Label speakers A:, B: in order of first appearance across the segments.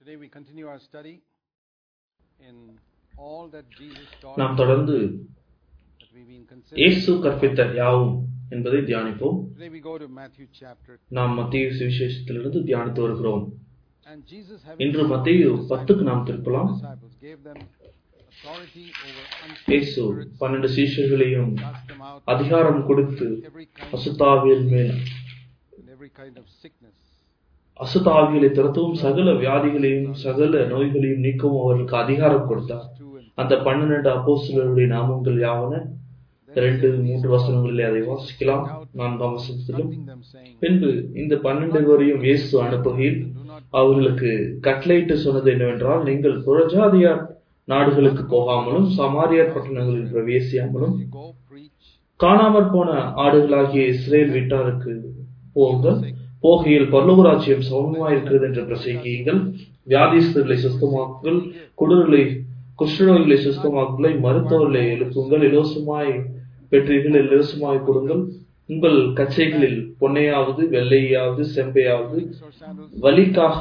A: Today we continue our study in all that Jesus taught
B: நாம் தொடர்ந்து
A: that we've been
B: இயேசு
A: considering.
B: கற்பித்த யாவும் என்பதை தியானிப்போம்
A: Today we go to Matthew chapter
B: நாம் மத்திய சுவிசேஷத்திலிருந்து தியானித்து வருகிறோம்
A: and Jesus having
B: இன்று
A: sent
B: மத்தேயு
A: his disciples,
B: பத்துக்கு நாம் திருப்பலாம்
A: disciples gave them authority over unclean
B: இயேசு
A: spirits,
B: பன்னெண்டு சீஷர்களையும்
A: cast them out
B: அதிகாரம் கொடுத்து
A: every kind
B: அசுத்தாவியின் மேல்
A: and every kind of sickness.
B: அசுத்தாவிகளை திறத்தவும் சகல வியாதிகளையும் சகல நோய்களையும் நீக்கவும் அவர்களுக்கு அதிகாரம் கொடுத்தார்
A: Two and
B: அந்த பன்னிரண்டு அப்போஸ்தலருடைய நாமங்கள் யாவன இரண்டு மூன்று வசனங்களிலே அதை வாசிக்கலாம் நான்காம் வசனத்திலும்
A: instructing them saying,
B: பின்பு இந்த பன்னெண்டு பேரையும் இயேசு அனுப்புகையில்
A: Do not
B: அவர்களுக்கு கட்டளையிட்டு சொன்னது என்னவென்றால் நீங்கள் புறஜாதியார் நாடுகளுக்கு போகாமலும் சமாரியார் பட்டணங்களில் பிரவேசியாமலும்
A: you go preach
B: காணாமற் போன ஆடுகளாகிய இஸ்ரேல் வீட்டாருக்கு போங்கள் போகையில் பரலோகராட்சியம் சமமாய் இருக்கிறது என்று பிரசங்கியுங்கள் வியாதிஸ்தர்களை சுத்தமாக்குங்கள் குடர்களை குஷ்டநோய்களை சுத்தமாக்குங்களை மருத்துவர்களை எழுப்புங்கள் இலவசமாய் பெற்றீர்கள் இலவசமாய் கொடுங்கள் உங்கள் கச்சைகளில் பொன்னையாவது வெள்ளையாவது செம்பையாவது
A: rings or sandals
B: வலிக்காக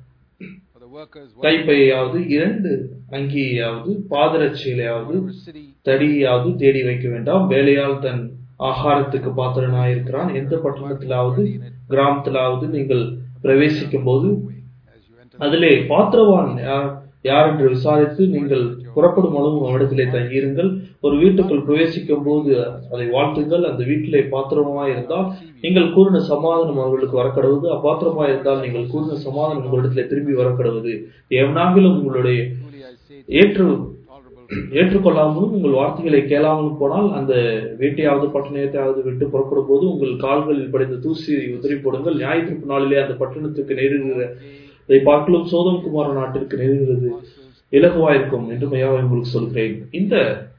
A: for the workers
B: கைப்பையாவது இரண்டு அங்கியாவது பாதரட்சிகளையாவது
A: whatever city
B: தடியாவது தேடி வைக்க வேண்டாம் வேலையால் தன் ஆகாரத்துக்கு பாத்திரனாயிருக்கிறான் எந்த பட்டணத்திலாவது கிராமத்திலாவது நீங்கள் பிரவேசிக்கும் போது
A: as you enter
B: அதிலே பாத்திரவான் யார் யார் என்று விசாரித்து நீங்கள் புறப்படும் அளவும் அவரிடத்திலே தங்கியிருங்கள் ஒரு வீட்டுக்குள் பிரவேசிக்கும் போது அதை வாழ்த்துங்கள் அந்த வீட்டிலே பாத்திரமாய் இருந்தால் நீங்கள் கூறின சமாதானம் அவர்களுக்கு வரக்கடுவது அப்பாத்திரமாய் இருந்தால் நீங்கள் கூறின சமாதானம் உங்களிடத்திலே திரும்பி வரக்கடுவது எவனாகிலும் உங்களுடைய
A: truly I say to
B: ஏற்று
A: you, tolerable
B: ஏற்றுக்கொள்ளாமலும் உங்கள் வார்த்தைகளை கேளாமலும் போனால் அந்த வீட்டையாவது பட்டணத்தையாவது விட்டு புறப்படும் போது உங்கள் கால்களில் படிந்த தூசி உதறி போடுங்கள் ஞாயிற்று நாளிலே அந்த பட்டணத்துக்கு நேருகிற இதை பார்க்கலும் சோதம் குமார நாட்டிற்கு நேருகிறது இலகுவாயிருக்கும் என்று மையாவை உங்களுக்கு சொல்கிறேன் இந்த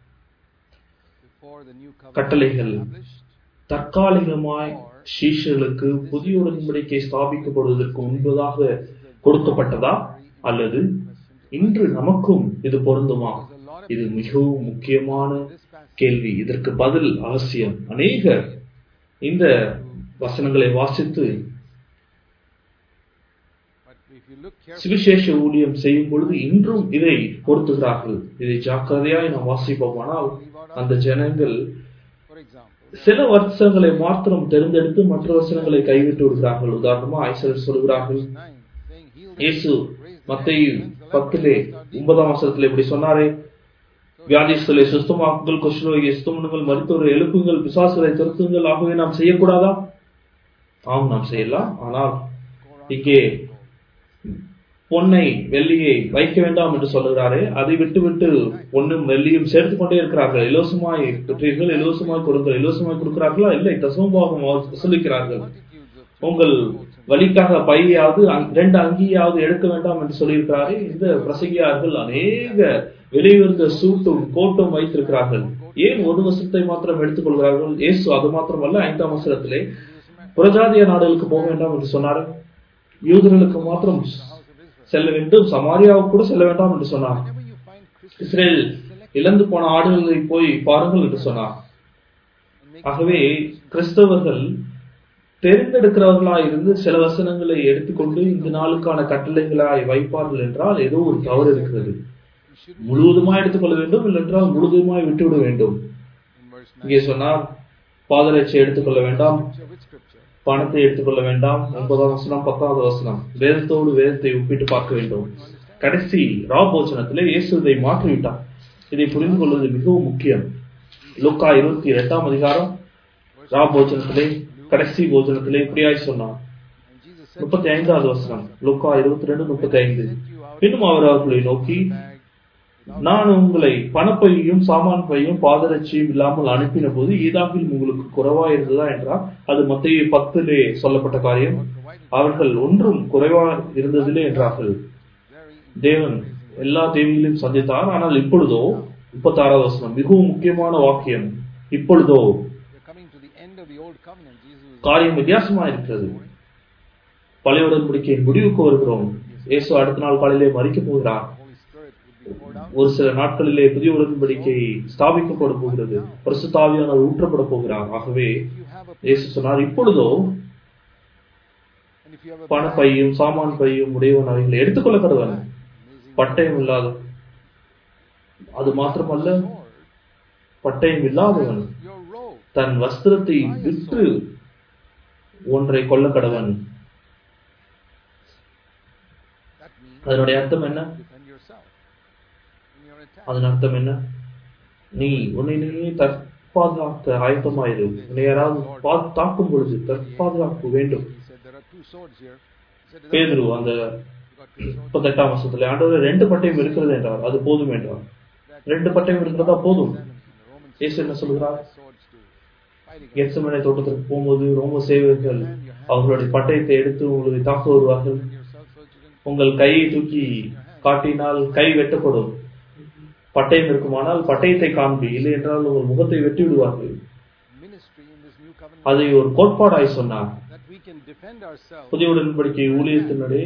A: before the new covenant
B: கட்டளைகள்
A: established
B: தற்காலிகமாய் சீஷர்களுக்கு புதிய உடன்படிக்கை ஸ்தாபிக்கப்படுவதற்கு முன்பதாக கொடுக்கப்பட்டதா அல்லது இன்று நமக்கும் இது பொருந்துமா இது மிகவும் முக்கியமான கேள்வி இதற்கு பதில் அவசியம் அநேகர் இந்த வசனங்களை வாசித்து
A: but if you look carefully
B: சுவிசேஷ ஊழியம் செய்யும் பொழுது இன்றும் இதை பொருத்துகிறார்கள் இதை ஜாக்கிரதையாய் நாம் வாசிப்போமானால் அந்த ஜனங்கள்
A: for example
B: சில வசனங்களை மாத்திரம் தேர்ந்தெடுத்து மற்ற வசனங்களை கைவிட்டு விடுகிறார்கள் உதாரணமா ஐசர் சொல்கிறார்கள்
A: 9 saying heal
B: இயேசு மத்தேயு பத்திலே ஒன்பதாம் வசனத்தில் இப்படி சொன்னாரே வியாதிஸ்தலை சுத்தமாக்குங்கள் கொசுநோயை சுத்தமனுங்கள் மருத்துவரை எழுப்புங்கள் பிசாசுகளை திருத்துங்கள் ஆகவே நாம் செய்யக்கூடாதா ஆம் நாம் செய்யலாம் ஆனால் இங்கே பொன்னை வெள்ளியை வைக்க வேண்டாம் என்று சொல்லுகிறாரே அதை விட்டுவிட்டு பொன்னும் வெள்ளியும் சேர்த்து கொண்டே இருக்கிறார்கள் இலவசமாய் பெற்றீர்கள் இலவசமாய் கொடுங்கள் இலவசமாய் கொடுக்கிறார்களா இல்லை தசமபாகம் வசூலிக்கிறார்கள்
A: multitudes of
B: உங்கள் வலிக்காக பையாவது அங்- ரெண்டு அங்கியாவது எடுக்க வேண்டாம் என்று சொல்லியிருக்கிறாரே இந்த பிரசங்கியார்கள் அநேக விலையுயர்ந்த சூட்டும் கோட்டும் வைத்திருக்கிறார்கள் ஏன் ஒரு வசனத்தை மாத்திரம் எடுத்துக்கொள்கிறார்கள் இயேசு அது மாத்திரமல்ல ஐந்தாம் வசனத்திலே புறஜாதிய நாடுகளுக்கு போக வேண்டாம் என்று சொன்னார் யூதர்களுக்கு மாத்திரம் செல்ல வேண்டும் சமாரியாவுக்கு கூட செல்ல வேண்டாம் என்று சொன்னார்
A: whenever you find Christians
B: Israel இழந்து போன ஆடுகளை போய் பாருங்கள் என்று சொன்னார்
A: and make
B: ஆகவே கிறிஸ்தவர்கள் தெரிந்தெடுக்கிறவர்களாய் இருந்து சில வசனங்களை எடுத்துக்கொண்டு இந்த நாளுக்கான கட்டளைகளாய் வைப்பார்கள் என்றால் ஏதோ ஒரு தவறு இருக்கிறது
A: you shouldn't
B: முழுவதுமாய் எடுத்துக்கொள்ள வேண்டும் இல்லைன்றால் முழுவதுமாய் விட்டுவிட வேண்டும்
A: in verse 9
B: இங்கே சொன்னார் பாதரட்சை எடுத்துக்கொள்ள வேண்டாம்
A: scripture which scripture
B: பணத்தை எடுத்துக்கொள்ள வேண்டாம் ஒன்பதாம் வசனம் பத்தாவது வசனம் வேதத்தோடு வேதத்தை ஒப்பிட்டு பார்க்க வேண்டும் கடைசி ராபோச்சனத்திலே இயேசு இதை மாற்றிவிட்டார் இதை புரிந்து கொள்வது மிகவும் முக்கியம் லூக்கா இருபத்தி எட்டாம் அதிகாரம் ராபோச்சனத்திலே கடைசி போஜனத்திலே இப்படியாய் சொன்னார்
A: and Jesus said
B: முப்பத்தி ஐந்தாவது வசனம் லூக்கா இருபத்தி ரெண்டு முப்பத்தி ஐந்து
A: sent you out
B: பின்னும் அவர் அவர்களை நோக்கி
A: bag
B: நான் உங்களை பணப்பையும் சாமான் பையும் பாதரட்சியும் இல்லாமல் அனுப்பின போது ஈதாவில் உங்களுக்கு குறைவா இருந்ததா என்றால் அது மத்திய பத்திலே சொல்லப்பட்ட காரியம் அவர்கள் ஒன்றும் குறைவா இருந்ததில்லை என்றார்கள்
A: very
B: தேவன் எல்லா தேவிகளையும் சந்தித்தார் ஆனால் இப்பொழுதோ முப்பத்தாறாவது வசனம் மிகவும் முக்கியமான வாக்கியம் இப்பொழுதோ
A: we're coming to the end of the old covenant Jesus was
B: காரியம் வித்தியாசமா இருக்கிறது பழைய உடன்படிக்கையின் முடிவுக்கு வருகிறோம் இயேசு அடுத்த நாள் காலையிலே மறிக்கப் போகிறார்
A: the Holy Spirit would be poured out
B: ஒரு சில நாட்களிலே புதிய உடன்படிக்கை ஸ்தாபிக்கப்பட போகிறது பரிசுத்தாவியானவர் ஊற்றப்பட போகிறார் ஆகவே
A: if you have a
B: இயேசு சொன்னார் இப்பொழுதோ
A: And if you have a
B: பணப்பையும் சாமான் பையும் உடையவன் அவைகளை எடுத்துக்கொள்ள கடவன்
A: amazing
B: பட்டயம் இல்லாத அது மாத்திரமல்ல
A: sword,
B: பட்டயம் இல்லாதவன்
A: your robe.
B: தன் வஸ்திரத்தை விற்று ஒன்றை கொல்ல கடவன்
A: That means
B: அதனுடைய அர்த்தம் என்ன
A: defend yourself in your attack.
B: அதன் அர்த்தம் என்ன நீ உன்னை நீயே தற்பாதுகாக்க ஆயத்தமாயிரு உன்னை யாராவது பா- தாக்கும் பொழுது தற்பாதுகாப்பு வேண்டும்
A: He said there are two swords here. He said,
B: பேதுரு அந்த
A: you got two swords.
B: முப்பத்தெட்டாம் வருஷத்துல ஆண்டவர் ரெண்டு பட்டயம் இருக்கிறது என்றார் அது போதும் என்றார் ரெண்டு பட்டயம் இருக்கிறதா போதும்
A: And the Romans
B: இயேசு என்ன சொல்கிறார்
A: swords to fight against.
B: கெத்சமனை தோட்டத்திற்கு போகும்போது ரோம சேவகர்கள் அவர்களுடைய பட்டயத்தை எடுத்து உங்களை தாக்க வருவார்கள்
A: yourself so that you can
B: உங்கள் கையை தூக்கி காட்டினால் கை வெட்டப்படும் பட்டயம் இருக்குமானால் பட்டயத்தை காண்பி இல்லை என்றால் உங்கள் முகத்தை வெட்டி விடுவார்கள்
A: ministry in this new covenant
B: அதை ஒரு கோட்பாடாய் சொன்னார்
A: that we can defend ourselves.
B: புதிய உடன்படிக்கை ஊழியத்தினுடைய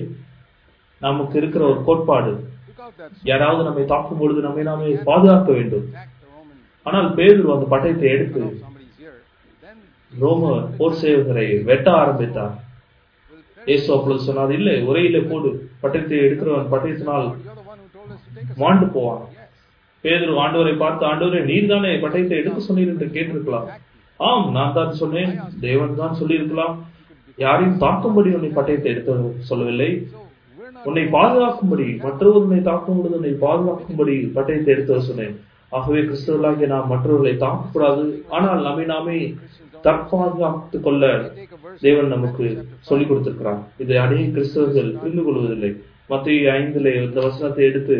B: நமக்கு இருக்கிற ஒரு கோட்பாடு
A: Took out that sword,
B: யாராவது நம்மை தாக்கும் பொழுது நம்மை நாமே பாதுகாக்க வேண்டும்
A: attack the Roman
B: ஆனால் பேதுரு அந்த பட்டயத்தை எடுத்து
A: cut off somebody's ear. Then
B: ரோம போர் சேவகரை வெட்ட ஆரம்பித்தார்
A: will perish.
B: இயேசு அப்பொழுது சொன்னார் இல்லை உரையிலே போடு பட்டயத்தை எடுக்கிறவன் பட்டயத்தினால்
A: Lord, you're the one who told us to take a
B: மாண்டு போவான்
A: Yes.
B: பேதுரு ஆண்டவரை பார்த்து ஆண்டவரே நீர் தானே பட்டயத்தை எடுக்க சொன்னீர் என்று கேட்டிருக்கலாம் ஆம் நான் தான் சொன்னேன் தேவன் தான் சொல்லியிருக்கலாம் யாரையும் தாக்கும்படி உன்னை பட்டயத்தை எடுத்து சொல்லவில்லை
A: So we're not
B: உன்னை பாதுகாக்கும்படி மற்றவர் உன்னை தாக்கும் பொழுது உன்னை பாதுகாக்கும்படி பட்டயத்தை எடுத்து வர சொன்னேன் ஆகவே கிறிஸ்தவர்களாகிய நாம் மற்றவர்களை தாக்கக்கூடாது ஆனால் நம்மை நாமே தற்பாதுகாத்துக் கொள்ள
A: take a verse
B: தேவன் நமக்கு சொல்லிக் கொடுத்திருக்கிறார் இதை அநேக கிறிஸ்தவர்கள் புரிந்து கொள்வதில்லை மத்திய ஐந்திலே இந்த வசனத்தை எடுத்து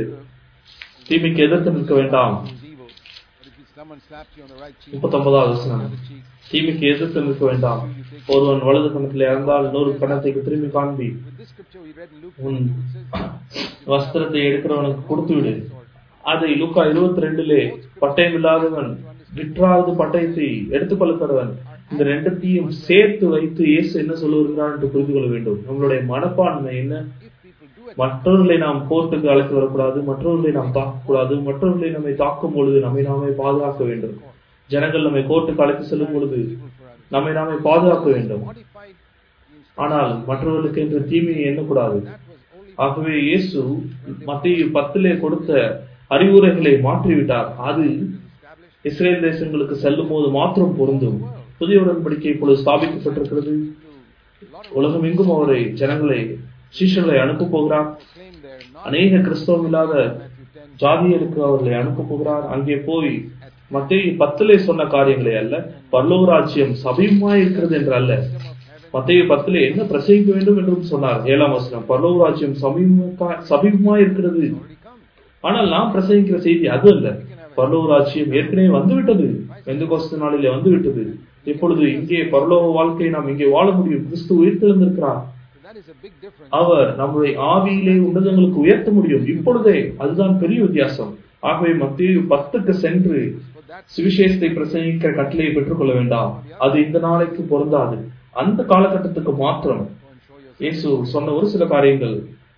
B: தீமைக்கு எதிர்த்து நிற்க வேண்டாம்
A: who's evil. But if someone slaps you on the right cheek,
B: முப்பத்தொன்பதாவது வசனம்
A: the other cheek,
B: தீமைக்கு எதிர்த்து நிற்க வேண்டாம் ஒருவன் வலது கணத்தில் இறந்தால் இன்னொரு கணத்தை திரும்பி காண்பி
A: with this scripture we read in Luke
B: உன்
A: 22, it says,
B: வஸ்திரத்தை எடுக்கிறவனுக்கு கொடுத்து விடு அதை லூக்கா இருபத்தி ரெண்டுலே பட்டயம் இல்லாதவன் விற்றாவது பட்டயத்தை எடுத்துக்கொள்ளப்படுவன் இந்த ரெண்டத்தையும் சேர்த்து வைத்து இயேசு என்ன சொல்ல வருகிறார் என்று புரிந்து கொள்ள வேண்டும் நம்மளுடைய மனப்பான்மை என்ன
A: if people do it,
B: மற்றவர்களை நாம் கோர்ட்டுக்கு அழைத்து வரக்கூடாது மற்றவர்களை நாம் தாக்கக்கூடாது மற்றவர்களை நம்மை தாக்கும் பொழுது நம்மை நாமே பாதுகாக்க வேண்டும் ஜனங்கள் நம்மை கோர்ட்டுக்கு அழைத்து செல்லும் பொழுது
A: evil for others.
B: நம்மை நாமே பாதுகாக்க வேண்டும்
A: Modified the instruction.
B: ஆனால் மற்றவர்களுக்கு என்று தீமையை எண்ணக்கூடாது
A: That was only
B: ஆகவே இயேசு மத்திய பத்திலே கொடுத்த அறிவுரைகளை மாற்றிவிட்டார் அது
A: established
B: இஸ்ரேல் தேசங்களுக்கு செல்லும் போது மாத்திரம் பொருந்தும் புதிய உடன்படிக்கை இப்பொழுது ஸ்தாபிக்கப்பட்டிருக்கிறது
A: to a lot of
B: உலகம் எங்கும் அவரை ஜனங்களை சீஷர்களை அனுப்ப போகிறார்
A: proclaim their not
B: அநேக கிறிஸ்தவம் இல்லாத
A: Matthew 10
B: ஜாதியருக்கு அவர்களை அனுப்ப போகிறார் அங்கே போய் மத்திய பத்திலே சொன்ன காரியங்களை அல்ல பரலோகராட்சியம் சபீபமாய் இருக்கிறது என்று அல்ல
A: of heaven
B: மத்திய பத்திலே என்ன பிரசங்கிக்க வேண்டும் என்றும் சொன்னார் ஏழாம் வசனம் பரலோகராட்சியம் சமீபமா சமீபமாய் இருக்கிறது
A: already come.
B: ஆனால் நாம் பிரசங்கிக்கிற செய்தி அது அல்ல பரலோகராட்சியம் ஏற்கனவே வந்துவிட்டது எந்த நாளிலே வந்துவிட்டது இப்பொழுது இங்கே பரலோக வாழ்க்கையை நாம் இங்கே வாழ முடியும் கிறிஸ்து உயிர்த்தெழுந்திருக்கிறார்
A: So that is a big difference.
B: அவர் நம்முடைய ஆவியிலே உன்னதங்களுக்கு உயர்த்த முடியும் இப்பொழுதே அதுதான் பெரிய வித்தியாசம் ஆகவே மத்திய பத்துக்கு சென்று
A: For that
B: சுவிசேஷத்தை பிரசங்கிக்க கட்டளையை பெற்றுக்கொள்ள வேண்டாம் அது இந்த நாளைக்கு பொருந்தாது அந்த காலகட்டத்துக்கு மாத்திரம்
A: go and show yourself.
B: இயேசு சொன்ன ஒரு சில காரியங்கள்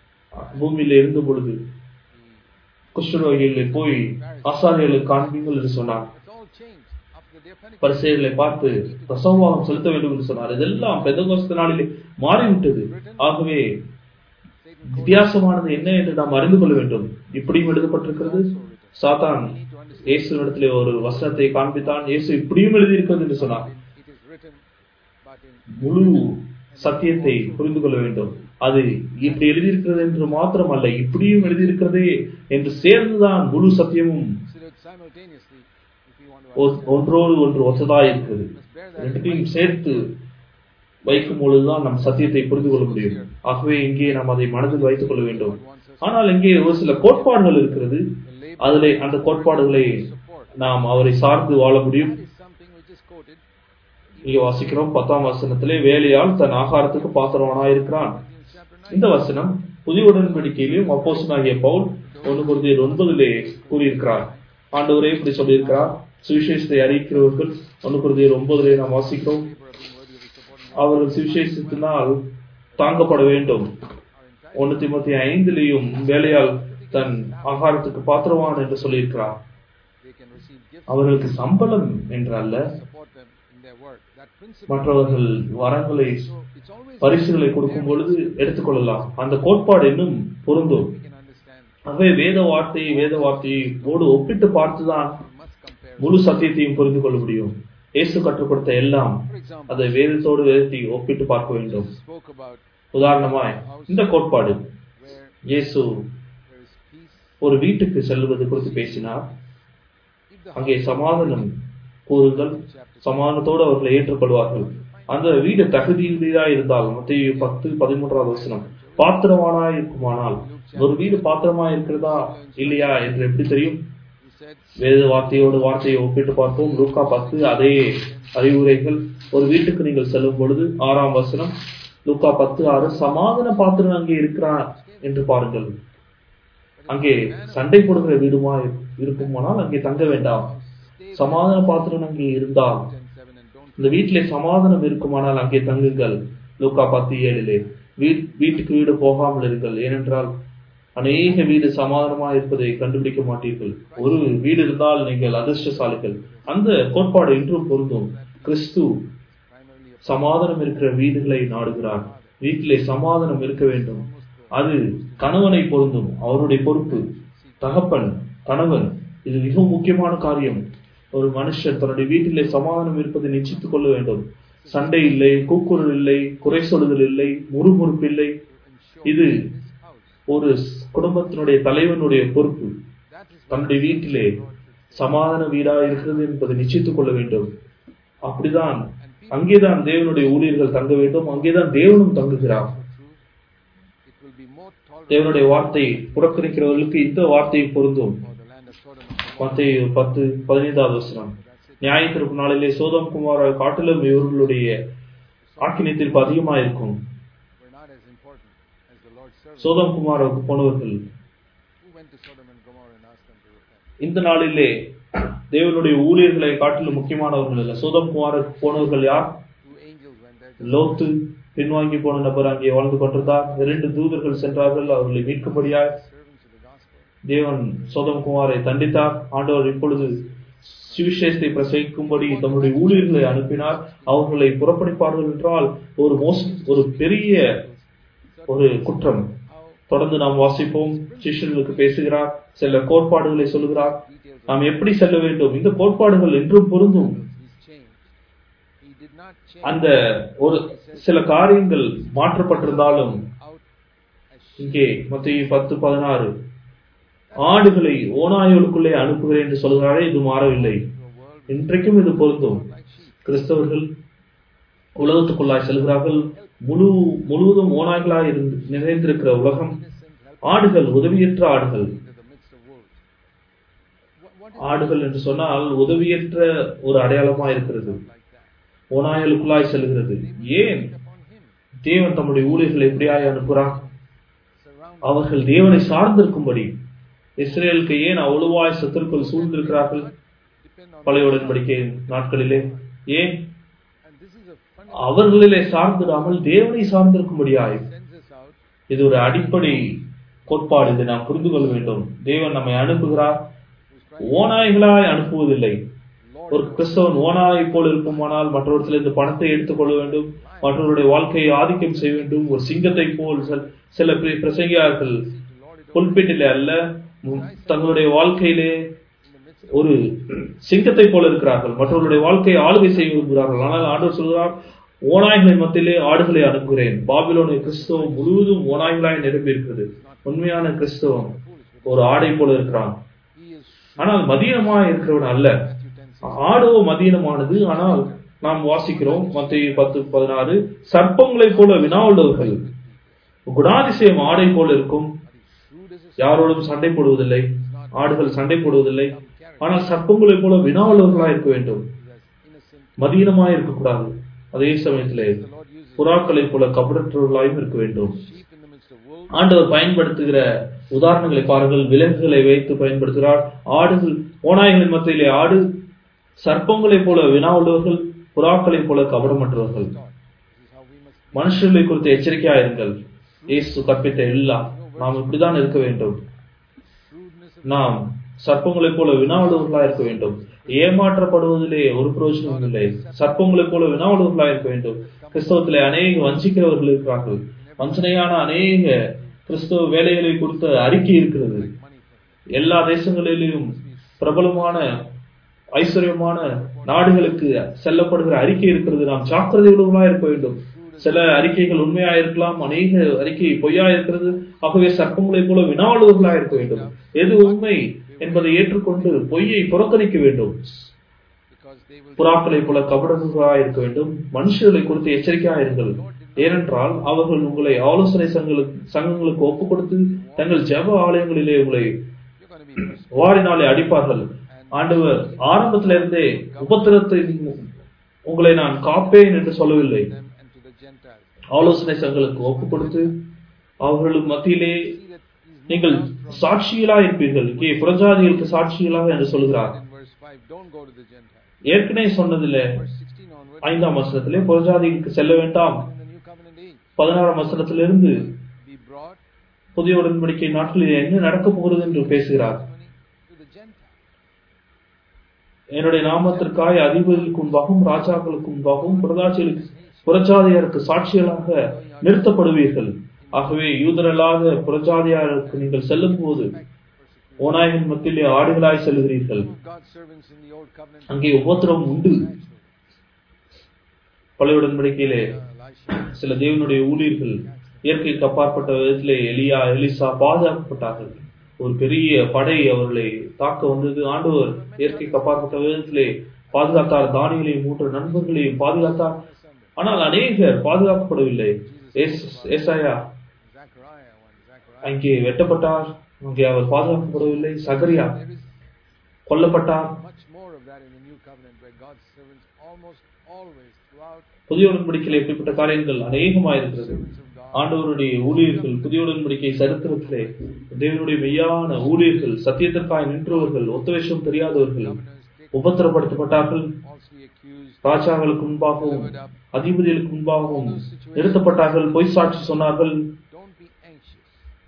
B: பூமியில இருந்த பொழுது குஷ்டரோகிகளை போய் ஆசாரியர்களுக்கு காண்பீங்கள் என்று சொன்னார்
A: It's all changed after the day of Pentecost.
B: பரிசெயர்களை பார்த்து பிரசவாகம் செலுத்த வேண்டும் என்று சொன்னார் இதெல்லாம் பெந்தகோஸ்த நாளிலே மாறிவிட்டது ஆகவே
A: Satan
B: வித்தியாசமானது என்ன என்று நாம் அறிந்து கொள்ள வேண்டும் இப்படியும் எழுதப்பட்டிருக்கிறது சாத்தான் இயேசுவிடத்திலே ஒரு வசனத்தை காண்பித்தான் இயேசு இப்படியும் எழுதியிருக்கிறது என்று சொன்னார்
A: it is written, but in
B: முழு சத்தியத்தை புரிந்து கொள்ள வேண்டும் அது இப்படி எழுதியிருக்கிறது என்று மாத்திரம் அல்ல இப்படியும் எழுதியிருக்கிறதே என்று சேர்ந்துதான் முழு சத்தியமும்
A: considered simultaneously if you want to
B: ஒ- ஒன்றோடு ஒன்று ஒத்ததாய் இருக்கிறது
A: Let's bear that in
B: ரெண்டுத்தையும்
A: mind.
B: சேர்த்து வைக்கும் பொழுதுதான் நம் சத்தியத்தை புரிந்து கொள்ள முடியும் ஆகவே இங்கே நாம் அதை மனதில் வைத்துக் கொள்ள வேண்டும்
A: God wants us
B: ஆனால் இங்கே ஒரு சில கோட்பாடுகள் இருக்கிறது
A: to labor
B: அதிலே அந்த கோட்பாடுகளை
A: support.
B: நாம் அவரை சார்ந்து வாழ முடியும்
A: That is something which is quoted
B: இங்கே வாசிக்கிறோம் பத்தாம் வசனத்திலே வேலையால் தன் ஆகாரத்துக்கு பாத்திரவனாயிருக்கிறான்
A: in chapter 9.
B: இந்த வசனம் புதிய உடன்படிக்கையிலும் அப்போஸ்தலனாகிய பவுல் ஒன்று குருதியர் ஒன்பதிலே கூறியிருக்கிறார் ஆண்டவரே இப்படி சொல்லியிருக்கிறார் சுவிசேஷத்தை அறிவிக்கிறவர்கள் ஒன்று குருதியர் ஒன்பதிலே நாம் வாசிக்கிறோம்
A: Labor of being worthy of the support and
B: அவர்கள் சுவிசேஷத்தினால் தாங்கப்பட வேண்டும்
A: our entire
B: ஒன்று திமுத்தி ஐந்திலேயும் வேலையால் தன் ஆகாரத்துக்கு பாத்திரவான் என்று சொல்லியிருக்கிறார்
A: they can receive gifts
B: அவர்களுக்கு சம்பளம் என்று அல்ல
A: support them in in their work. That principle.
B: மற்றவர்கள் வரங்களை
A: So it's always
B: பரிசுகளை கொடுக்கும் பொழுது எடுத்துக்கொள்ளலாம் அந்த கோட்பாடு இன்னும் பொருந்தும்
A: we can understand.
B: ஆகவே வேத வார்த்தையை வேத வார்த்தையை ஓடு ஒப்பிட்டு பார்த்துதான்
A: We must compare.
B: முழு சத்தியத்தையும் புரிந்து கொள்ள முடியும் இயேசு கற்றுக் கொடுத்த எல்லாம்
A: For example,
B: அதை வேதத்தோடு வேதத்தை ஒப்பிட்டு பார்க்க வேண்டும்
A: Jesus spoke about
B: உதாரணமாய் இந்த கோட்பாடு
A: where
B: இயேசு
A: there is peace.
B: ஒரு வீட்டுக்கு செல்வது குறித்து பேசினார்
A: If the
B: அங்கே சமாதானம் கூறுங்கள் சமாதானத்தோடு அவர்களை ஏற்றுக்கொள்வார்கள் அந்த வீடு தகுதியுடையதா இருந்தால் மத்திய பத்து பதிமூன்றாவது வசனம் பாத்திரமானாய் இருக்குமானால் ஒரு வீடு பாத்திரமா இருக்கிறதா இல்லையா என்று எப்படி தெரியும்
A: he said,
B: வேத வார்த்தையோடு வார்த்தையை ஒப்பிட்டு பார்த்தோம் லூக்கா பத்து அதே அறிவுரைகள் ஒரு வீட்டுக்கு நீங்கள் செல்லும் பொழுது ஆறாம் வசனம் லூக்கா பத்து ஆறு சமாதான பாத்திரம் அங்கே இருக்கிறான் என்று பாருங்கள் அங்கே சண்டை போடுகிற வீடுமா இருக்குமானால் அங்கே தங்க வேண்டாம்
A: stay
B: சமாதான பாத்திரம் அங்கே இருந்தால்
A: 10 7 and don't
B: இந்த வீட்டிலே சமாதானம் இருக்குமானால் அங்கே தங்குங்கள் லூக்கா பத்து ஏழிலே வீ- வீட்டுக்கு வீடு போகாமல் இருங்கள் ஏனென்றால் அநேக வீடு சமாதானமா இருப்பதை கண்டுபிடிக்க மாட்டீர்கள் ஒரு வீடு இருந்தால் நீங்கள் அதிர்ஷ்டசாலிகள் அந்த கோட்பாடு இன்றும் பொருந்தும் கிறிஸ்து
A: primarily a
B: சமாதானம் இருக்கிற வீடுகளை நாடுகிறார் வீட்டிலே சமாதானம் இருக்க வேண்டும் அது கணவனை பொருந்தும் அவருடைய பொறுப்பு தகப்பன் கணவன் இது மிகவும் முக்கியமான காரியம் ஒரு மனுஷன் தன்னுடைய வீட்டிலே சமாதானம் இருப்பதை நிச்சயித்துக் கொள்ள வேண்டும் சண்டை இல்லை கூக்குரல் இல்லை குறை சொல்லுதல் இல்லை முறுமுறுப்பு இல்லை இது ஒரு குடும்பத்தினுடைய தலைவனுடைய பொறுப்பு
A: that is
B: தன்னுடைய வீட்டிலே சமாதான வீடா இருக்கிறது என்பதை நிச்சயித்துக் கொள்ள வேண்டும் அப்படிதான் அங்கேதான் தேவனுடைய ஊழியர்கள் தங்க வேண்டும் அங்கேதான் தேவனும் தங்குகிறார்
A: true. It will be more tolerable
B: தேவனுடைய வார்த்தை புறக்கணிக்கிறவர்களுக்கு இந்த வார்த்தை பொருந்தும்
A: for the land of Sodom and Gomorrah.
B: மத்தேயு பத்து பதினைந்தாவது வசனம் நியாய திருப்பு நாளிலே சோதம் குமார காட்டிலும் இவர்களுடைய ஆக்கினை தீர்ப்பு அதிகமா இருக்கும்
A: Were not as important as the Lord's servants
B: சோதம் குமாருக்கு போனவர்கள்
A: who went to Sodom and Gomorrah and asked them to repent.
B: இந்த நாளிலே தேவனுடைய ஊழியர்களை காட்டிலும் முக்கியமானவர்கள் அல்ல சோதம் குமாருக்கு போனவர்கள் யார்
A: Two angels went there just
B: லோத்து பின்வாங்கி போன நபர் அங்கே வாழ்ந்து கொண்டிருந்தார் இரண்டு தூதர்கள் சென்றார்கள் அவர்களை மீட்கும்படியாய்
A: servants of the gospel.
B: தேவன் சோதம் குமாரை தண்டித்தார் ஆண்டவர் இப்பொழுது சுவிசேஷத்தை பிரசவிக்கும்படி தம்முடைய ஊழியர்களை அனுப்பினார் அவர்களை புறப்பணிப்பார்கள் என்றால் ஒரு மோசம் ஒரு பெரிய ஒரு குற்றம்
A: How
B: தொடர்ந்து நாம் வாசிப்போம் சிஷ்யர்களுக்கு பேசுகிறார் சில கோட்பாடுகளை சொல்லுகிறார்
A: details
B: நாம் எப்படி செல்ல வேண்டும் இந்த கோட்பாடுகள் என்றும் பொருந்தும்
A: he's changed. He did not change
B: அந்த ஒரு சில காரியங்கள் மாற்றப்பட்டிருந்தாலும்
A: out as sheep
B: இங்கே மத்திய பத்து பதினாறு ஆடுகளை ஓநாய்களுக்குள்ளே அனுப்புகிறேன் என்று சொல்கிறாரே இது மாறவில்லை
A: to a world
B: இன்றைக்கும் இது பொருந்தும்
A: like sheep.
B: கிறிஸ்தவர்கள் உலகத்துக்குள்ளாய் செல்கிறார்கள் முழு முழுவதும் ஓநாய்களாய் இருந்து நிறைந்திருக்கிற உலகம்
A: Innocent, helpless
B: ஆடுகள் உதவியற்ற ஆடுகள்
A: into the midst of wolves. What, what is
B: ஆடுகள் என்று சொன்னால் உதவியற்ற ஒரு அடையாளமா இருக்கிறது
A: like that?
B: ஓநாய்களுக்குள்ளாய் செல்கிறது ஏன்
A: Upon him,
B: தேவன் தம்முடைய ஊழியர்களை எப்படியாய் அனுப்புகிறார்
A: surround
B: அவர்கள் தேவனை சார்ந்திருக்கும்படி இஸ்ரேலுக்கு ஏன் அவ்வளவாய் சத்துருக்கள் சூழ்ந்திருக்கிறார்கள்
A: depend on
B: பழைய உடன்படிக்கை நாட்களிலே ஏன்
A: and this is a funny
B: அவர்களிலே சார்ந்திடாமல் தேவனை சார்ந்திருக்கும்படியாய்
A: sends us out
B: இது ஒரு அடிப்படை கோட்பாடு இதை நாம் புரிந்து கொள்ள வேண்டும் தேவன் நம்மை அனுப்புகிறார்
A: who's trying
B: ஓநாய்களாய் அனுப்புவதில்லை
A: Lord
B: ஒரு கிறிஸ்தவன் ஓநாயை போல் இருக்குமானால் மற்றவர்களிருந்து பணத்தை எடுத்துக்கொள்ள வேண்டும் மற்றவருடைய வாழ்க்கையை ஆதிக்கம் செய்ய வேண்டும் ஒரு சிங்கத்தை போல் சில- சில பிர- பிரசங்கியார்கள்
A: to Lord it
B: புல்பிட்டிலே அல்ல உம், தங்களுடைய வாழ்க்கையிலே
A: in the midst of
B: ஒரு சிங்கத்தை போல இருக்கிறார்கள் மற்றவர்களுடைய வாழ்க்கையை ஆளுகை செய்ய விரும்புகிறார்கள் ஆனால் ஆண்டவர் சொல்கிறார் ஓநாய்களின் மத்தியிலே ஆடுகளை அனுப்புகிறேன் பாபிலோனிய கிறிஸ்தவம் முழுவதும் ஓநாய்களாய் நிரம்பி இருக்கிறது உண்மையான கிறிஸ்தவம் ஒரு ஆடை போல இருக்கிறான்
A: he is
B: ஆனால் மதீனமாய் இருக்கிறவன் அல்ல
A: Matthew 10
B: ஆடோ மதீனமானது ஆனால் நாம் வாசிக்கிறோம் மத்திய பத்து பதினாறு சர்ப்பங்களைப் போல வினா உள்ளவர்கள் குணாதிசயம் ஆடை போல இருக்கும்
A: shrewd as a
B: யாரோடும் சண்டை போடுவதில்லை ஆடுகள் சண்டை போடுவதில்லை ஆனால் சர்ப்பங்களைப் போல வினா உள்ளவர்களாய் இருக்க வேண்டும்
A: is as innocent
B: மதீனமாய் இருக்கக்கூடாது அதே சமயத்திலே
A: the Lord uses
B: புறாக்களைப் போல கபடற்றவர்களாயும் இருக்க வேண்டும்
A: sheep in the midst of wolves
B: ஆண்டவர் பயன்படுத்துகிற உதாரணங்களை பாருங்கள் விலங்குகளை வைத்து பயன்படுத்துகிறார் ஆடுகள் ஓநாய்களின் மத்தியிலே ஆடு சர்ப்பங்களைப் போல வினா உள்ளவர்கள் புறாக்களைப் போல கபடமற்றவர்கள்
A: this is how we must
B: மனுஷர்களை குறித்து எச்சரிக்கையாயிருங்கள் இயேசு கற்பித்த எல்லாம் நாம் இப்படிதான் இருக்க வேண்டும்
A: shrewdness of
B: நாம் சர்ப்பங்களைப் போல வினாவுள்ளவர்களா இருக்க வேண்டும் ஏமாற்றப்படுவதிலே ஒரு பிரயோஜனமும் இல்லை சர்ப்பங்களைப் போல வினாவலர்களாக இருக்க வேண்டும் கிறிஸ்தவத்திலே அநேக வஞ்சிக்கிறவர்கள் இருக்கிறார்கள் வஞ்சனையான அநேக கிறிஸ்தவ வேலைகளை குறித்த அறிக்கை இருக்கிறது எல்லா தேசங்களிலும் பிரபலமான ஐஸ்வர்யமான நாடுகளுக்கு செல்லப்படுகிற அறிக்கை இருக்கிறது நாம் ஜாக்கிரதை உள்ளவர்களா இருக்க வேண்டும் சில அறிக்கைகள் உண்மையா இருக்கலாம் அநேக அறிக்கை பொய்யா இருக்கிறது ஆகவே சர்ப்பங்களைப் போல வினாவலுவர்களா இருக்க வேண்டும் எது உண்மை என்பதை ஏற்றுக்கொண்டு பொய்யை புறக்கணிக்க வேண்டும்
A: because they will
B: புறாக்களைப் போல கபடர்களாக இருக்க வேண்டும் மனுஷர்களை குறித்து எச்சரிக்கையாக இருங்கள் ஏனென்றால் அவர்கள் உங்களை ஆலோசனை சங்கங்களுக்கு சங்கங்களுக்கு ஒப்புக் கொடுத்து தங்கள் ஜெப ஆலயங்களிலே உங்களை
A: you're going to be persuaded
B: வாரினாலே அடிப்பார்கள் ஆண்டவர் ஆரம்பத்திலிருந்தே உபத்திரத்தை உங்களை நான் காப்பேன் என்று சொல்லவில்லை
A: them and to the Gentiles.
B: ஆலோசனை சங்கங்களுக்கு ஒப்புக் கொடுத்து அவர்களுக்கு மத்தியிலே
A: See that he's
B: நீங்கள் சாட்சிகளா இருப்பீர்கள் இங்கே புறஜாதிகளுக்கு சாட்சிகளாக என்று சொல்கிறார்
A: in verse 5, don't go to the Gentiles.
B: ஏற்கனவே சொன்னதில்லை
A: Verse 16 onward,
B: ஐந்தாம் வசனத்திலே புறஜாதிகளுக்கு செல்ல வேண்டாம்
A: in the new covenant age,
B: பதினாறாம் வசனத்திலிருந்து
A: be brought
B: புதிய உடன்படிக்கை நாட்களில் என்ன நடக்கப் போகிறது என்று பேசுகிறார்
A: to the Gentiles.
B: என்னுடைய நாமத்திற்காய் அதிபதிகளுக்கு முன்பாகவும் ராஜாக்களுக்கு முன்பாகவும் புரதாட்சிகளுக்கு புறஜாதியாருக்கு சாட்சிகளாக நிறுத்தப்படுவீர்கள் ஆகவே யூதரல்லாத புறஜாதியாருக்கு நீங்கள் செல்லும் போது ஓநாயின் மத்தியிலே ஆடுகளாய் செல்கிறீர்கள்
A: God's servants in the old covenant,
B: அங்கே உபத்திரம் உண்டு பழைய உடன்படிக்கையிலே
A: Elisha,
B: சில தேவனுடைய ஊழியர்கள் இயற்கைக்கு அப்பாற்பட்ட விதத்திலே எலியா எலிசா பாதுகாக்கப்பட்டார்கள் ஒரு பெரிய படை அவர்களை தாக்க வந்தது ஆண்டவர் இயற்கைக்கு அப்பாற்பட்ட விதத்திலே பாதுகாத்தார் தானியலையும் மூன்று நண்பர்களையும் பாதுகாத்தார் ஆனால் அநேகர் பாதுகாக்கப்படவில்லை ஏஸ்- ஏசாயா
A: Zechariah, one, Zechariah.
B: அங்கே வெட்டப்பட்டார் அங்கே அவர் பாதுகாக்கப்படவில்லை சகரியா
A: There is
B: கொல்லப்பட்டார்
A: much more of that in the new covenant where God's servants almost always throughout
B: புதிய உடன்படிக்கையில் இப்படிப்பட்ட காரியங்கள் அநேகமாயிருக்கிறது
A: servants of God
B: ஆண்டவருடைய ஊழியர்கள் புதிய உடன்படிக்கை சரித்திரத்திலே தேவனுடைய மெய்யான ஊழியர்கள் சத்தியத்திற்காய் நின்றவர்கள் ஒத்தவேஷம் தெரியாதவர்கள் உபத்திரப்படுத்தப்பட்டார்கள்
A: falsely accused,
B: ராஜாக்களுக்கு முன்பாகவும் அதிபதிகளுக்கு முன்பாகவும் நிறுத்தப்பட்டார்கள் பொய் சாட்சி சொன்னார்கள்
A: don't be anxious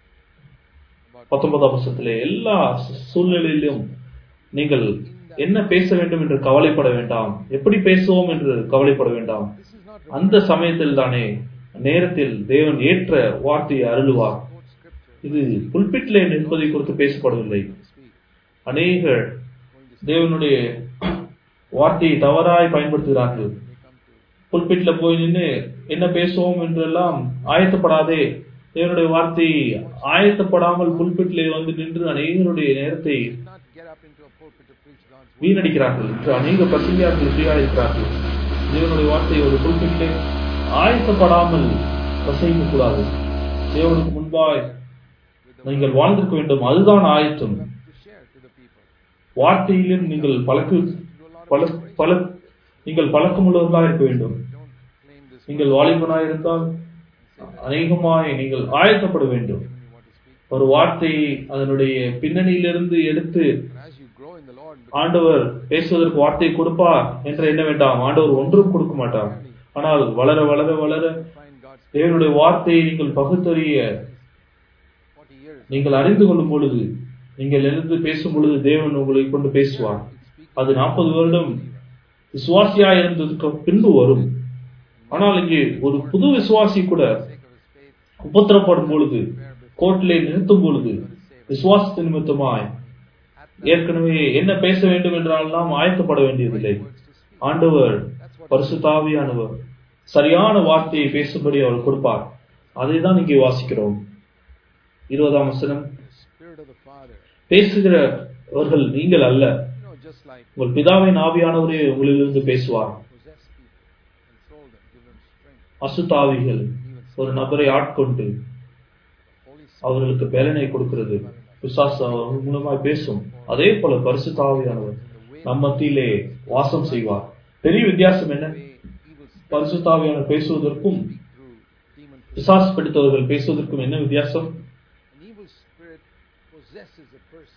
A: about
B: பத்தொன்பதாம் வருஷத்திலே எல்லா சூழ்நிலையிலும் நீங்கள் என்ன பேச வேண்டும் என்று கவலைப்பட வேண்டாம் எப்படி பேசுவோம் என்று கவலைப்பட வேண்டாம்
A: this is not
B: அந்த சமயத்தில் தானே நேரத்தில் தேவன் ஏற்ற வார்த்தையை அருளுவார்
A: quote scripture
B: இது புல்பிட்டிலே நிற்பதை குறித்து பேசப்படவில்லை
A: speak
B: அநேகர் தேவனுடைய வார்த்தையை தவறாய் பயன்படுத்துகிறார்கள்
A: they come to
B: புல்பிட்ல போய் நின்று என்ன பேசுவோம் என்றெல்லாம் ஆயத்தப்படாதே தேவனுடைய வார்த்தையை ஆயத்தப்படாமல் புல்பிட்டிலே வந்து நின்று அநேகருடைய நேரத்தை
A: did not get up into a pulpit to preach God's word
B: வீணடிக்கிறார்கள் இன்று அநேக பிரசங்கியார்கள் இப்படியாக இருக்கிறார்கள் தேவனுடைய வார்த்தையை ஒரு புல்பிட்டிலே ஆயத்தப்படாமல் பிரசங்கிக்க கூடாது தேவனுக்கு முன்பாய் நீங்கள் வாழ்ந்திருக்க வேண்டும் அதுதான் ஆயத்தம்
A: to share to the people
B: வார்த்தையிலும் நீங்கள் பழக்கு பல பல நீங்கள் பழக்கமுள்ளவர்களாக இருக்க வேண்டும்
A: don't claim this
B: நீங்கள் வாலிபனாய் இருந்தால் அநேகமாய் நீங்கள் ஆயத்தப்பட வேண்டும்
A: when you want to speak
B: ஒரு வார்த்தையை அதனுடைய பின்னணியிலிருந்து எடுத்து
A: and as you grow in the Lord and
B: ஆண்டவர் பேசுவதற்கு வார்த்தை கொடுப்பார் என்று எண்ண வேண்டாம் ஆண்டவர் ஒன்றும் கொடுக்க மாட்டார் ஆனால் வளர வளர வளர
A: find God's
B: தேவனுடைய வார்த்தையை நீங்கள் பகுத்தறிய
A: 40 years
B: நீங்கள் அறிந்து கொள்ளும் பொழுது நீங்கள் எழுந்து பேசும் பொழுது தேவன் உங்களை கொண்டு பேசுவார் அது நாற்பது வருடம் விசுவாசியா இருந்ததுக்கு பின்பு வரும் ஆனால் இங்கே ஒரு புது விசுவாசி கூட
A: sake of his faith
B: உபத்திரப்படும் பொழுது கோர்ட்டிலே நிறுத்தும் பொழுது விசுவாசத்து நிமித்தமாய் ஏற்கனவே என்ன பேச வேண்டும் என்றால் நாம் ஆயத்தப்பட வேண்டியதில்லை ஆண்டவர் பரிசுத்தாவியானவர் சரியான வார்த்தையை பேசும்படி அவர் கொடுப்பார் அதை தான் இங்கே வாசிக்கிறோம் இருபதாம் வசனம்
A: the spirit of the Father
B: பேசுகிறவர்கள் நீங்கள் அல்ல
A: you know just like
B: உங்கள் பிதாவின் ஆவியானவரே உங்களிலிருந்து பேசுவார்
A: possess people control them give them strength
B: அசுத்தாவிகள் ஒரு நபரை ஆட்கொண்டு
A: Holy Spirit
B: அவர்களுக்கு பேலனை கொடுக்கிறது பிசாசு அவர்கள் மூலமாய் பேசும் அதே போல பரிசுத்தாவியானவர் நம் மத்தியிலே வாசம் செய்வார் பெரிய வித்தியாசம் என்ன
A: way evil spirit
B: பரிசுத்தாவியானவர் பேசுவதற்கும்
A: through demon
B: பிசாசு பிடித்தவர்கள் பேசுவதற்கும் என்ன வித்தியாசம்
A: an evil spirit possesses a person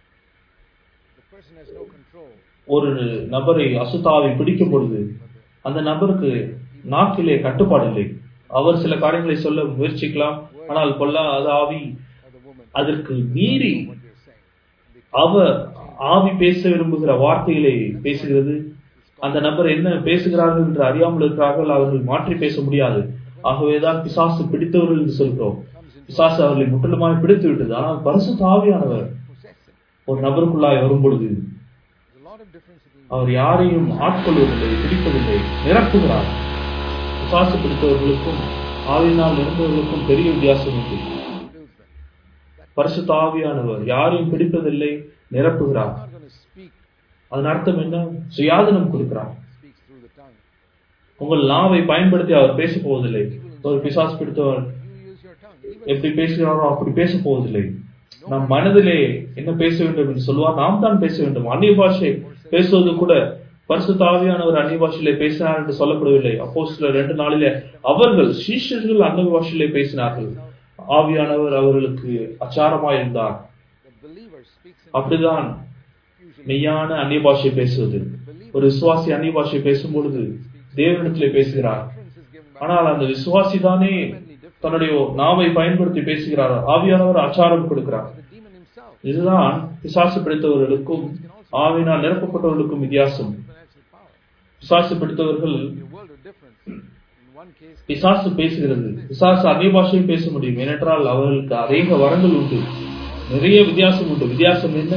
A: the person has no control
B: ஒரு நபரை அசுத்தாவை பிடிக்கும் பொழுது அந்த நபருக்கு நாக்கிலே கட்டுப்பாடு இல்லை அவர் சில காரியங்களை சொல்ல முயற்சிக்கலாம் ஆனால் கொல்லா அது ஆவி
A: or the woman
B: அதற்கு மீறி
A: what they're saying
B: அவர் ஆவி பேச விரும்புகிற வார்த்தைகளை பேசுகிறது அந்த நபர் என்ன பேசுகிறார்கள் என்று அறியாமல் இருக்கிறார்கள் அவர்கள் மாற்றி பேச முடியாது ஆகவேதான் பிசாசு பிடித்தவர்கள் என்று சொல்கிறோம் பிசாசு அவர்களை முற்றிலுமாய் பிடித்து விட்டது ஆனால் பரிசுத்த ஆவியானவர்
A: possessing.
B: ஒரு நபருக்குள்ளாய் வரும் பொழுது
A: There's a lot of difference between
B: அவர் யாரையும் ஆட்கொள்வதில்லை பிடிப்பதில்லை நிரப்புகிறார் பிசாசு பிடித்தவர்களுக்கும் ஆவியினால் நிரம்புவதற்கும் பெரிய வித்தியாசம் உண்டு
A: who fills them.
B: பரிசுத்த ஆவியானவர் யாரையும் பிடிப்பதில்லை நிரப்புகிறார்
A: Not going to speak,
B: அதன் அர்த்தம் என்ன சுயாதனம் கொடுக்கிறார்
A: speaks through the tongue.
B: உங்கள் நாவை பயன்படுத்தி அவர் பேச போவதில்லை ஒரு பிசாசு பிடித்தவர்
A: You use your tongue. Even
B: எப்படி பேசுகிறாரோ அப்படி பேச போவதில்லை நம் மனதிலே என்ன பேச வேண்டும் என்று சொல்லுவார் நாம் தான் பேச வேண்டும் அந்நிய பாஷை பேசுவது கூட பரிசுத்த ஆவியானவர் அந்நிய பாஷையிலே பேசினார் என்று சொல்லப்படவில்லை அப்போ சில ரெண்டு நாளிலே அவர்கள் சீஷர்கள் அந்நிய பாஷையிலே பேசினார்கள் ஆவியானவர் அவர்களுக்கு அச்சாரமாய் இருந்தார்
A: the believer speaks in
B: அப்படிதான்
A: usually
B: மெய்யான அந்நிய பாஷை பேசுவது ஒரு விசுவாசி அந்நிய பாஷை பேசும் பொழுது தேவனிடத்திலே பேசுகிறார்
A: utterance is given by
B: ஆனால் அந்த விசுவாசி தானே தன்னுடைய நாவை பயன்படுத்தி பேசுகிறார் ஆவியானவர் அச்சாரம் கொடுக்கிறார்
A: the demon himself.
B: இதுதான் பிசாசு பிடித்தவர்களுக்கும் ஆவினால் நிரப்பப்பட்டவர்களுக்கும் வித்தியாசம்
A: Supernatural power.
B: பிசாசு பிடித்தவர்கள்
A: Be a world of difference. In one case,
B: பிசாசு பேசுகிறது பிசாசு அதே பாஷையும் பேச முடியும் ஏனென்றால் அவர்களுக்கு அநேக வரங்கள் உண்டு நிறைய வித்தியாசம் உண்டு வித்தியாசம் என்ன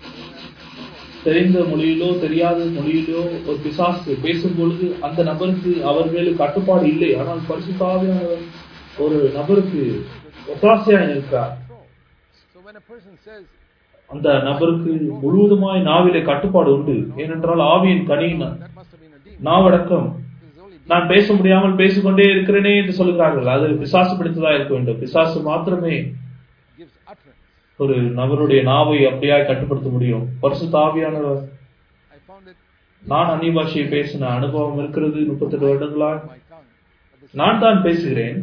B: தெரிந்த மொழியிலோ தெரியாத மொழியிலோ ஒரு பிசாசு பேசும் பொழுது அந்த நபருக்கு அவர் மேலும் கட்டுப்பாடு இல்லை ஆனால் பரிசுத்தாவியானவர் ஒரு நபருக்கு ஒத்தாசையாக இருக்கிறார்
A: control. So when a person says,
B: அந்த நபருக்கு முழுவதுமாய் நாவிலே கட்டுப்பாடு உண்டு ஏனென்றால் ஆவியின் கனி ந-
A: that must have been a demon.
B: நாவடக்கம்
A: This is only demon
B: நான் பேச முடியாமல் பேசிக்கொண்டே இருக்கிறேனே என்று சொல்கிறார்கள் அது பிசாசு பிடித்ததா இருக்க வேண்டும் பிசாசு மாத்திரமே
A: gives utterance.
B: ஒரு நபருடைய நாவை அப்படியாய் கட்டுப்படுத்த முடியும் பரிசுத்த ஆவியானவர்
A: I found it
B: நான் அந்நிய பாஷையை பேசின அனுபவம் இருக்கிறது முப்பத்தெட்டு வருடங்களா
A: in my tongue. But the
B: நான் தான் பேசுகிறேன்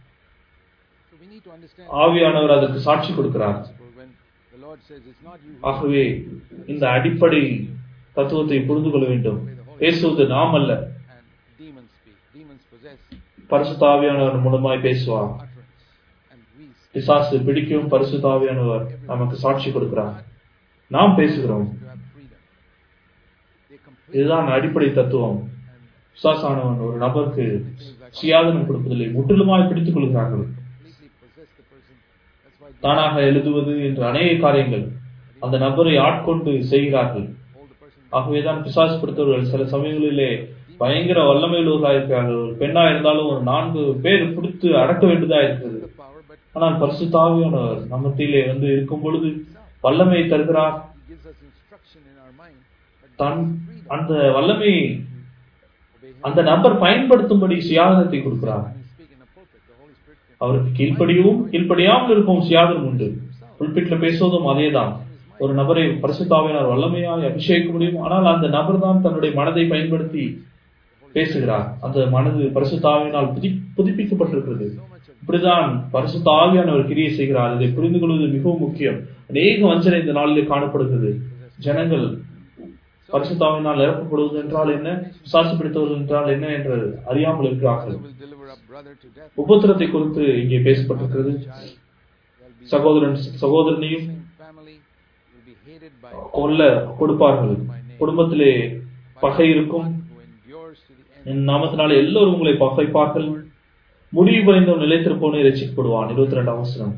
A: So we need to understand
B: ஆவியானவர் அதற்கு சாட்சி கொடுக்கிறார்
A: principle when the Lord says it's not you who
B: ஆகவே இந்த அடிப்படை தத்துவத்தை புரிந்து கொள்ள வேண்டும் பேசுவது நாம் அல்ல
A: and demons speak. Demons possess
B: பரிசுத்த ஆவியானவர் மூலமாய் பேசுவார்
A: utterance and we speak.
B: பிசாசு பிடிக்கும் பரிசுத்த ஆவியானவர் நமக்கு சாட்சி கொடுக்கிறார் நாம் பேசுகிறோம்
A: To have freedom. They complete
B: இதுதான் அடிப்படை தத்துவம்
A: and
B: பிசாசானவன் ஒரு நபருக்கு சுயாதனம் கொடுப்பதில்லை முற்றிலுமாய் பிடித்துக் கொள்கிறார்கள்
A: completely possess the person. That's why
B: தானாக எழுதுவது என்ற அநேக காரியங்கள் அந்த நபரை ஆட்கொண்டு செய்கிறார்கள்
A: hold the person
B: ஆகவேதான் பிசாசு பிடித்தவர்கள் சில சமயங்களிலே பயங்கர வல்லமை உள்ளவர்களாக இருக்கிறார்கள் ஒரு பெண்ணா இருந்தாலும் ஒரு நான்கு பேர் பிடித்து அடக்க வேண்டியதா இருக்கிறது
A: the power, but
B: ஆனால் பரிசுத்தாவியானவர் நம்மத்திலே வந்து இருக்கும் பொழுது வல்லமை தருகிறார்
A: He gives us instruction in our mind. But
B: than
A: gives us freedom
B: அந்த வல்லமை
A: to obey Him.
B: அந்த நபர் பயன்படுத்தும்படி சுயாதனத்தை கொடுக்கிறார்
A: When you speak in a pulpit, the Holy Spirit can
B: அவருக்கு கீழ்ப்படியவும் கீழ்ப்படியாமல் இருக்கவும் சுயாதனம் உண்டு புல்பிட்ல பேசுவதும் அதேதான் ஒரு நபரை பரிசுத்தாவினார் வல்லமையாய் அபிஷேகிக்க முடியும் ஆனால் அந்த நபர் தான் தன்னுடைய மனதை பயன்படுத்தி பேசுகிறார் அந்த மனது பரிசுத்தாவினால் புதி புதுப்பிக்கப்பட்டிருக்கிறது
A: so much of
B: இப்படிதான் பரிசுத்த ஆவியானவர் கிரியை செய்கிறார் இதை புரிந்து கொள்வது மிகவும் முக்கியம் அநேக வஞ்சனை இந்த நாளிலே காணப்படுகிறது ஜனங்கள் பரிசுத்தாவினால் நிரப்பப்படுவது என்றால் என்ன சாசு பிடித்தவர்கள் என்றால் என்ன என்று அறியாமல் இருக்கிறார்கள்
A: will deliver up brother to death.
B: உபத்திரத்தை குறித்து இங்கே பேசப்பட்டிருக்கிறது
A: Child, there'll be
B: சகோதரன் சகோதரனையும்
A: same family will be hated by
B: கொல்ல கொடுப்பார்கள் குடும்பத்திலே பகை இருக்கும்
A: who endures to the end.
B: என் நாமத்தினால எல்லோரும் உங்களை பகைப்பார்கள் முடிவு குறைந்தவன் நிலைத்திருப்பவனை ரசிக்கப்படுவான் இருபத்தி ரெண்டாம் வசனம்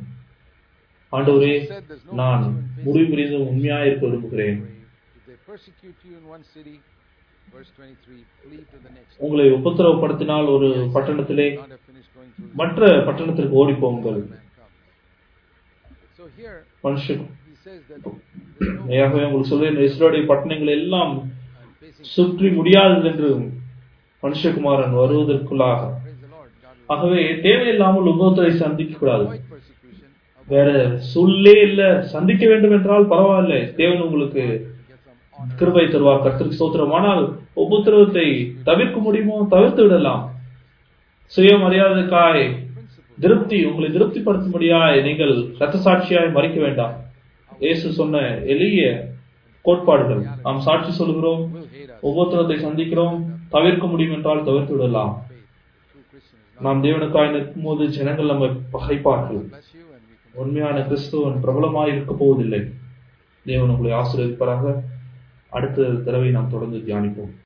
B: ஆண்டவரே நான் முடிவு புரிந்து உண்மையாக இருக்க விரும்புகிறேன்
A: If they persecute you in one city, verse 23, flee to the next.
B: உங்களை உபத்திரவப்படுத்தினால் ஒரு பட்டணத்திலே
A: Not have finished going through the
B: மற்ற பட்டணத்திற்கு ஓடி போங்கள்
A: man comes. So here
B: மனுஷன்
A: he says that there's no
B: மெய்யாகவே உங்களுக்கு சொல்றேன் இஸ்ரோடைய பட்டணங்கள் எல்லாம்
A: uh, facing
B: சுற்றி முடியாதது என்று மனுஷகுமாரன் வருவதற்குள்ளாக
A: praise the Lord. God will
B: ஆகவே தேவையில்லாமல் உபத்திரை சந்திக்க கூடாது
A: avoid persecution, avoid
B: வேற சொல்லே இல்ல சந்திக்க வேண்டும் என்றால் பரவாயில்லை தேவன் உங்களுக்கு
A: to get some honor.
B: கிருபை தருவார் கர்த்தருக்கு ஸ்தோத்திரம் ஆனால் உபத்திரவத்தை தவிர்க்க முடியுமோ தவிர்த்து விடலாம் சுயமரியாதைக்காய்
A: Principle.
B: திருப்தி உங்களை திருப்திப்படுத்தும்படியாய் நீங்கள் ரத்த சாட்சியாய் மறிக்க வேண்டாம் இயேசு சொன்ன எளிய கோட்பாடுகள் நாம் சாட்சி சொல்கிறோம்
A: will hate us.
B: உபத்திரத்தை சந்திக்கிறோம் தவிர்க்க முடியும் என்றால் தவிர்த்து விடலாம்
A: Faith. True Christian is not.
B: நாம் தேவனுக்காய் நிற்கும் போது ஜனங்கள் நம்மை பகைப்பார்கள்
A: Bless you and we can.
B: உண்மையான கிறிஸ்துவன் பிரபலமாய் இருக்க போவதில்லை தேவன் உங்களை ஆசீர்வதிப்பாராக அடுத்த தடவை நாம் தொடர்ந்து தியானிப்போம்